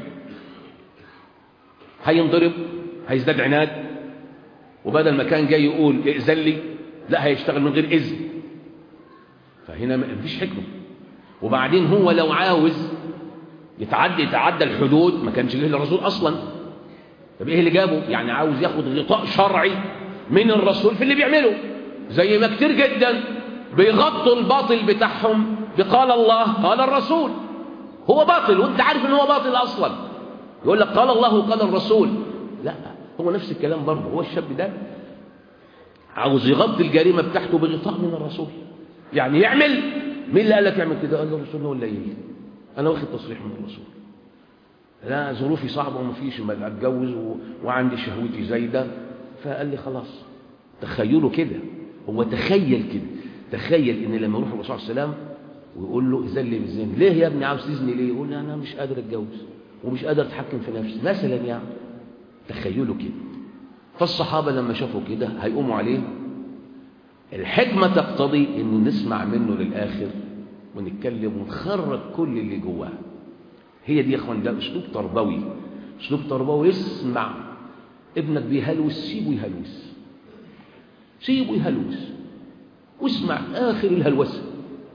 A: هينضرب هيزداد عناد وبدل ما كان جاي يقول ائذن لي لا هيشتغل من غير اذن فهنا ما فيش حكمه وبعدين هو لو عاوز يتعدى يتعدى الحدود ما كانش جه للرسول اصلا طب ايه اللي جابه يعني عاوز ياخد غطاء شرعي من الرسول في اللي بيعمله زي ما كتير جدا بيغطوا الباطل بتاعهم بقال الله قال الرسول هو باطل وانت عارف ان هو باطل اصلا يقول لك قال الله وقال الرسول لا هو نفس الكلام برضه هو الشاب ده عاوز يغطي الجريمه بتاعته بغطاء من الرسول يعني يعمل مين اللي قال لك اعمل كده قال له الرسول هو اللي قايل لي انا واخد تصريح من الرسول لا ظروفي صعبه وما فيش ما اتجوز و... وعندي شهوتي زايده فقال لي خلاص تخيلوا كده هو تخيل كده تخيل ان لما يروح الرسول صلى الله عليه وسلم ويقول له اذن لي بالزنا ليه يا ابني عاوز تزني ليه يقول لي انا مش قادر اتجوز ومش قادر اتحكم في نفسي مثلا يعني تخيلوا كده فالصحابه لما شافوا كده هيقوموا عليه الحكمه تقتضي ان نسمع منه للاخر ونتكلم ونخرج كل اللي جواه هي دي يا اخوان ده اسلوب تربوي اسلوب تربوي اسمع ابنك بيهلوس سيبه يهلوس سيبه يهلوس واسمع اخر الهلوسه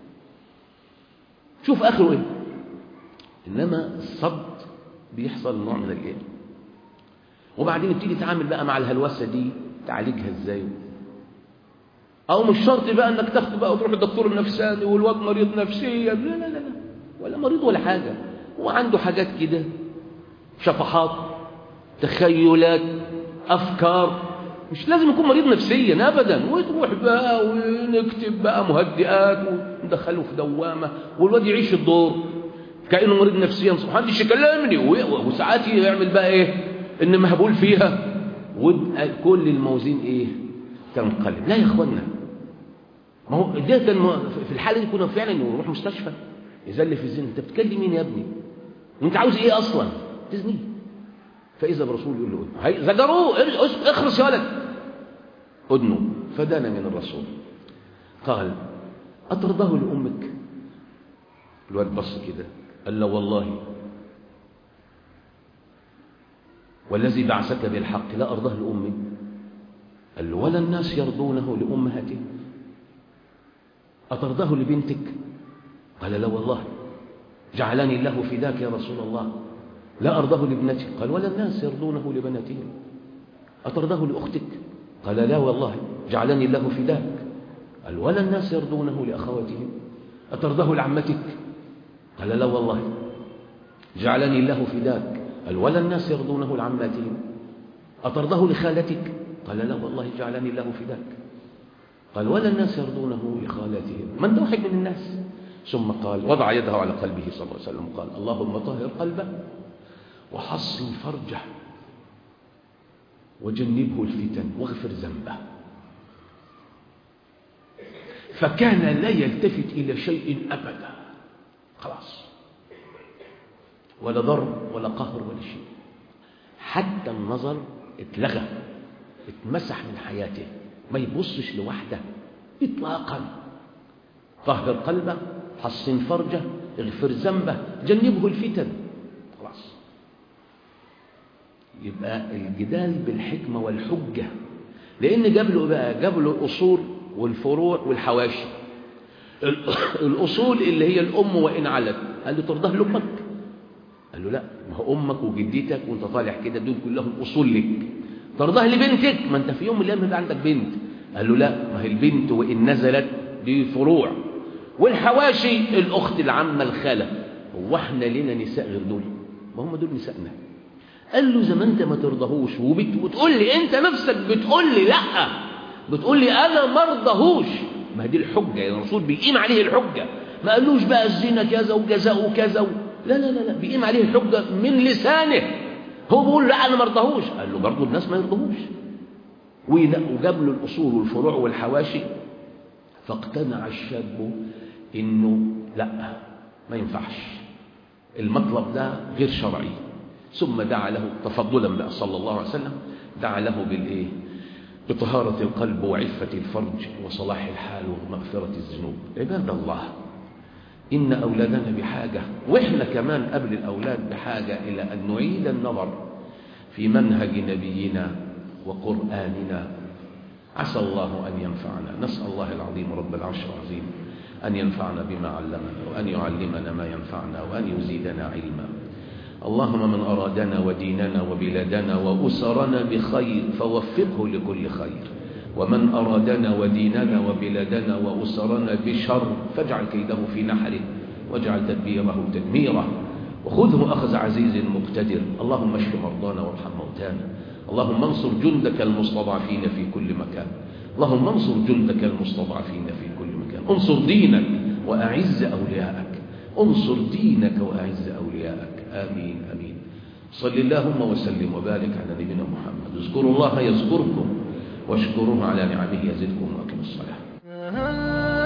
A: شوف اخره ايه انما الصد بيحصل نوع من الايه وبعدين تيجي تتعامل بقى مع الهلوسه دي تعالجها ازاي او مش شرط بقى انك تاخد بقى وتروح للدكتور النفساني والواد مريض نفسيا لا لا لا لا ولا مريض ولا حاجه هو عنده حاجات كده شفحات تخيلات افكار مش لازم يكون مريض نفسيا ابدا وتروح بقى ونكتب بقى مهدئات وندخله في دوامه والواد يعيش الدور كانه مريض نفسيا محدش يكلمني وساعات يعمل بقى ايه ان مهبول فيها وكل الموازين ايه تنقلب لا يا اخوانا ما هو ده كان في الحاله دي كنا فعلا نروح مستشفى يزل في الزنا انت بتكلم مين يا ابني وانت عاوز ايه اصلا تزني فاذا الرسول يقول له هي زجروه اخرس يا ولد ادنوا فدان من الرسول قال اترضاه لامك الواد بص كده قال له والله والذي بعثك بالحق لا ارضاه لامي قال له ولا الناس يرضونه لامهاتهم اترضاه لبنتك قال لا والله جعلني الله فداك يا رسول الله لا أرضاه لابنتي قال ولا الناس يرضونه لبناتهم أترضاه لأختك قال لا والله جعلني الله فداك قال ولا الناس يرضونه لأخواتهم أترضاه لعمتك قال لا والله جعلني الله فداك قال ولا الناس يرضونه لعماتهم أترضاه لخالتك قال لا والله جعلني الله فداك قال ولا الناس يرضونه لخالاتهم من ده واحد من الناس ثم قال وضع يده على قلبه صلى الله عليه وسلم وقال اللهم طهر قلبه وحصن فرجه وجنبه الفتن واغفر ذنبه فكان لا يلتفت إلى شيء أبدا خلاص ولا ضرب ولا قهر ولا شيء حتى النظر اتلغى اتمسح من حياته ما يبصش لوحده إطلاقا طهر قلبه حصن فرجه اغفر ذنبه جنبه الفتن خلاص يبقى الجدال بالحكمة والحجة لأن جاب له بقى جاب له الأصول والفروع والحواشي الأصول اللي هي الأم وإن علت قال له ترضاه لأمك قال له لا ما هو أمك وجدتك وأنت طالع كده دول كلهم أصول لك ترضاه لبنتك ما أنت في يوم من الأيام يبقى عندك بنت قال له لا ما هي البنت وإن نزلت دي فروع والحواشي الأخت العمة الخالة هو احنا لنا نساء غير دول ما هم دول نسائنا قال له زي ما انت ما ترضاهوش وبتقول لي انت نفسك بتقول لي لا بتقول لي انا ما ارضاهوش ما دي الحجه يعني الرسول بيقيم عليه الحجه ما قالوش بقى الزنا كذا وجزاء كذا و... لا لا لا لا بيقيم عليه الحجه من لسانه هو بيقول لا انا ما ارضاهوش قال له برضه الناس ما يرضوهوش وجاب له الاصول والفروع والحواشي فاقتنع الشاب انه لا ما ينفعش المطلب ده غير شرعي ثم دعا له تفضلا بقى صلى الله عليه وسلم دعا له بالايه بطهارة القلب وعفة الفرج وصلاح الحال ومغفرة الذنوب عباد الله إن أولادنا بحاجة وإحنا كمان قبل الأولاد بحاجة إلى أن نعيد النظر في منهج نبينا وقرآننا عسى الله أن ينفعنا نسأل الله العظيم رب العرش العظيم أن ينفعنا بما علمنا وأن يعلمنا ما ينفعنا وأن يزيدنا علما اللهم من أرادنا وديننا وبلادنا وأسرنا بخير فوفقه لكل خير ومن أرادنا وديننا وبلادنا وأسرنا بشر فاجعل كيده في نحره واجعل تدبيره تدميره وخذه أخذ عزيز مقتدر اللهم اشف مرضانا وارحم موتانا اللهم انصر جندك المستضعفين في كل مكان اللهم انصر جندك المستضعفين في كل مكان انصر دينك وأعز أولياءك انصر دينك وأعز أولياءك آمين آمين صل اللهم وسلم وبارك على نبينا محمد اذكروا الله يذكركم واشكروه على نعمه يزدكم وأقم الصلاة